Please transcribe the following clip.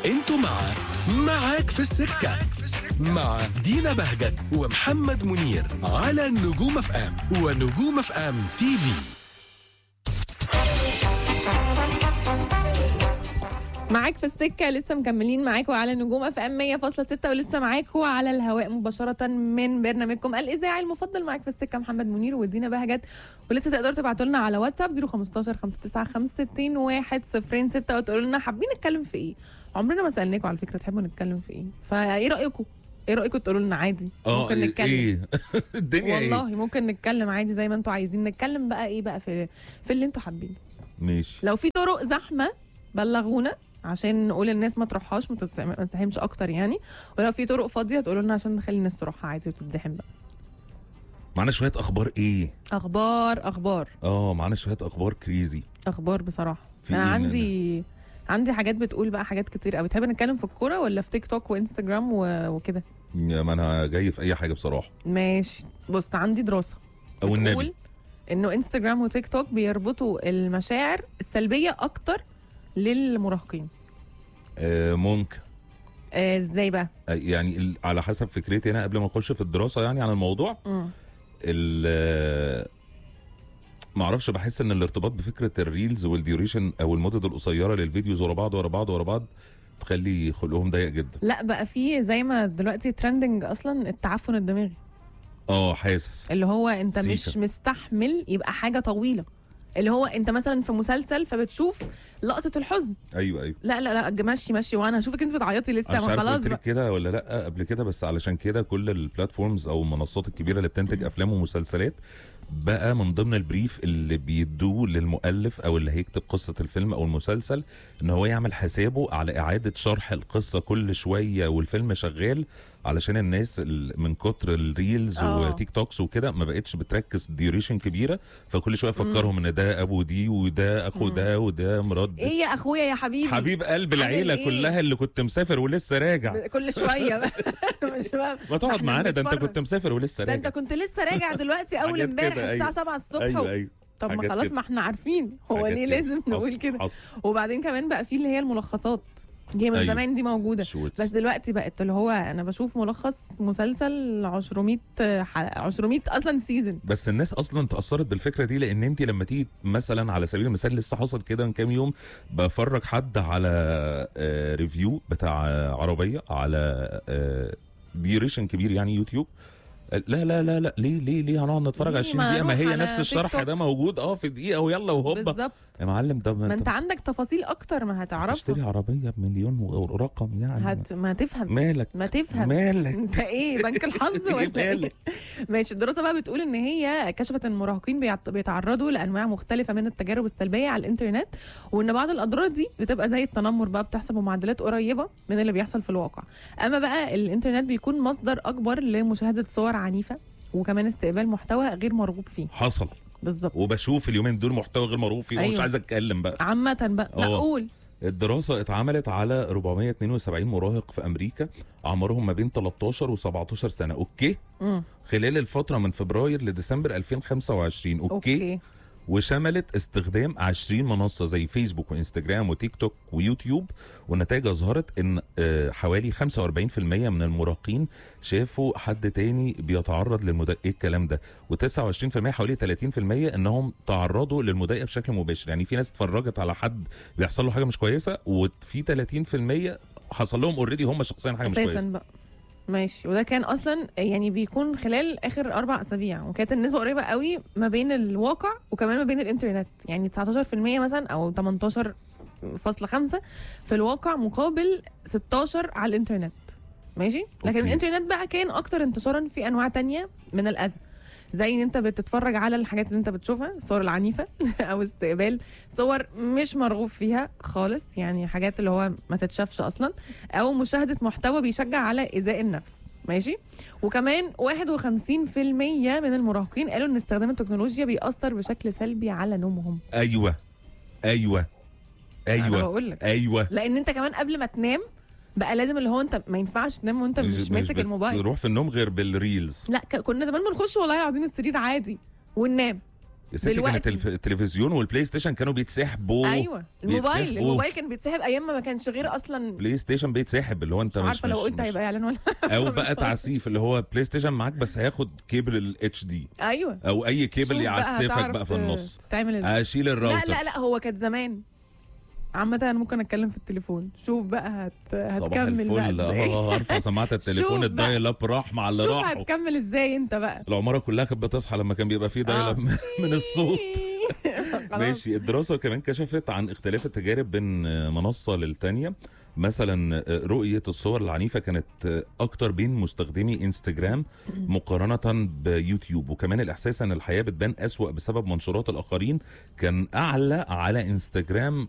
انتوا مع معاك في السكة مع دينا بهجت ومحمد منير على نجوم اف ام ونجوم اف ام تي في معاك في السكة لسه مكملين معاكم على نجوم اف ام 100.6 ولسه معاكم على الهواء مباشرة من برنامجكم الإذاعي المفضل معاك في السكة محمد منير ودينا بهجت ولسه تقدروا تبعتوا لنا على واتساب 015 59 6 وتقولوا لنا حابين نتكلم في ايه عمرنا ما سألناكم على فكرة تحبوا نتكلم في ايه فايه رأيكم ايه رأيكم تقولوا لنا عادي ممكن نتكلم ايه الدنيا والله ايه ممكن نتكلم عادي زي ما انتوا عايزين نتكلم بقى ايه بقى في في اللي انتوا حابينه ماشي لو في طرق زحمه بلغونا عشان نقول الناس ما تروحهاش ما تتزحم- ما تتزحمش اكتر يعني ولو في طرق فاضيه تقولوا لنا عشان نخلي الناس تروحها عادي وتتزحم بقى معانا شويه اخبار ايه اخبار اخبار اه معانا شويه اخبار كريزي اخبار بصراحه في انا إيه عندي عندي حاجات بتقول بقى حاجات كتير قوي بتحب نتكلم في الكوره ولا في تيك توك وانستجرام و- وكده يا ما انا جاي في اي حاجه بصراحه ماشي بص عندي دراسه او بتقول النبي انه انستجرام وتيك توك بيربطوا المشاعر السلبيه اكتر للمراهقين آه ممكن آه، ازاي بقى آه، يعني ال- على حسب فكرتي انا قبل ما اخش في الدراسه يعني عن الموضوع مم. ال ما اعرفش بحس ان الارتباط بفكره الريلز والديوريشن او المدد القصيره للفيديوز ورا بعض ورا بعض ورا بعض تخلي خلقهم ضيق جدا لا بقى في زي ما دلوقتي ترندنج اصلا التعفن الدماغي اه حاسس اللي هو انت مش سيكا. مستحمل يبقى حاجه طويله اللي هو انت مثلا في مسلسل فبتشوف لقطه الحزن ايوه ايوه لا لا لا مشي مشي وانا هشوفك انت بتعيطي لسه انا مش ما عارف خلاص قلت لك بقى كده ولا لا قبل كده بس علشان كده كل البلاتفورمز او المنصات الكبيره اللي بتنتج افلام ومسلسلات بقى من ضمن البريف اللي بيدوه للمؤلف او اللي هيكتب قصه الفيلم او المسلسل ان هو يعمل حسابه على اعاده شرح القصه كل شويه والفيلم شغال علشان الناس ال- من كتر الريلز آه. وتيك توكس وكده ما بقتش بتركز ديوريشن كبيره فكل شويه فكرهم ان ده ابو دي وده اخو ده وده مرات دي. ايه يا اخويا يا حبيبي حبيب قلب عامل العيله إيه؟ كلها اللي كنت مسافر ولسه راجع كل شويه بقى مش فاهم ما تقعد إحنا معانا ده انت بنتفرج. كنت مسافر ولسه ده انت راجع كنت لسه راجع دلوقتي اول حاجات امبارح كده، الساعه أيوة. 7 الصبح ايوه و... ايوه طب ما حاجات خلاص كده. ما احنا عارفين هو حاجات ليه كده. لازم نقول حصل- كده حصل. وبعدين كمان بقى في اللي هي الملخصات دي من أيوة. زمان دي موجوده شوتس. بس دلوقتي بقت اللي هو انا بشوف ملخص مسلسل 200 حلقه 200 اصلا سيزون بس الناس اصلا تاثرت بالفكره دي لان انت لما تيجي مثلا على سبيل المثال لسه حصل كده من كام يوم بفرج حد على آه، ريفيو بتاع آه، عربيه على آه، ديوريشن كبير يعني يوتيوب لا لا لا لا ليه ليه ليه هنقعد نتفرج ليه 20 ما دقيقه ما أروح هي على نفس تيك الشرح توك؟ ده موجود اه في دقيقه ويلا وهوبا بالظبط يا معلم طب ما انت انت عندك تفاصيل اكتر ما هتعرفها تشتري عربيه بمليون ورقم يعني هت ما تفهم مالك ما تفهم مالك انت ايه بنك الحظ ولا ايه مالك؟ ماشي الدراسه بقى بتقول ان هي كشفت ان المراهقين بيعت- بيتعرضوا لانواع مختلفه من التجارب السلبيه على الانترنت وان بعض الاضرار دي بتبقى زي التنمر بقى بتحصل بمعدلات قريبه من اللي بيحصل في الواقع اما بقى الانترنت بيكون مصدر اكبر لمشاهده صور عنيفه وكمان استقبال محتوى غير مرغوب فيه حصل بالظبط وبشوف اليومين دول محتوى غير مرغوب فيه ومش أيوة. عايز اتكلم بقى عامه بقى لا اه. قول الدراسة اتعملت على 472 مراهق في أمريكا عمرهم ما بين 13 و 17 سنة أوكي مم. خلال الفترة من فبراير لديسمبر 2025 أوكي, أوكي. اوكي وشملت استخدام 20 منصة زي فيسبوك وإنستجرام وتيك توك ويوتيوب والنتائج أظهرت إن آه، حوالي 45% من المراهقين شافوا حد تاني بيتعرض للمضايقة إيه الكلام ده و29% حوالي 30% إنهم تعرضوا للمضايقة بشكل مباشر يعني في ناس اتفرجت على حد بيحصل له حاجة مش كويسة وفي 30% حصل لهم اوريدي هم شخصيا حاجة مش اساسا كويسة بقى ماشي وده كان اصلا يعني بيكون خلال اخر اربع اسابيع وكانت النسبه قريبه قوي ما بين الواقع وكمان ما بين الانترنت يعني 19% مثلا او 18.5 في الواقع مقابل 16 على الانترنت ماشي لكن أوكي. الانترنت بقى كان اكتر انتشارا في انواع تانية من الاذى زي ان انت بتتفرج على الحاجات اللي انت بتشوفها الصور العنيفه او استقبال صور مش مرغوب فيها خالص يعني حاجات اللي هو ما تتشافش اصلا او مشاهده محتوى بيشجع على ايذاء النفس ماشي وكمان 51% من المراهقين قالوا ان استخدام التكنولوجيا بيأثر بشكل سلبي على نومهم أيوة أيوة انا أيوة بقول لك أيوة لان انت كمان قبل ما تنام بقى لازم اللي هو انت ما ينفعش تنام وانت مش, ماسك الموبايل تروح في النوم غير بالريلز لا ك- كنا زمان بنخش والله العظيم السرير عادي وننام يا ستي كانت دلوقتي. الف- التلفزيون والبلاي ستيشن كانوا بيتسحبوا ايوه الموبايل بيتسحبوا. الموبايل كان بيتسحب ايام ما كانش غير اصلا بلاي ستيشن بيتسحب اللي هو انت مش مش عارفه لو مش- قلت مش- هيبقى اعلان ولا او بقى تعسيف اللي هو بلاي ستيشن معاك بس هياخد كيبل الاتش دي ايوه او اي كيبل شوف يعسفك هتعرف بقى في النص تتعمل ازاي اشيل الراوتر لا لا لا هو كانت زمان عامة انا ممكن اتكلم في التليفون شوف بقى هت... صباح هتكمل بقى الفل ازاي اه ارفع سماعه التليفون شوف بقى. الدايل اب راح مع اللي شوف راحوا هتكمل ازاي انت بقى العماره كلها كانت بتصحى لما كان بيبقى فيه دايل آه. اب من الصوت خلاص. ماشي الدراسة كمان كشفت عن اختلاف التجارب بين منصة للتانية مثلا رؤية الصور العنيفة كانت أكتر بين مستخدمي انستجرام مقارنة بيوتيوب وكمان الإحساس أن الحياة بتبان أسوأ بسبب منشورات الآخرين كان أعلى على انستجرام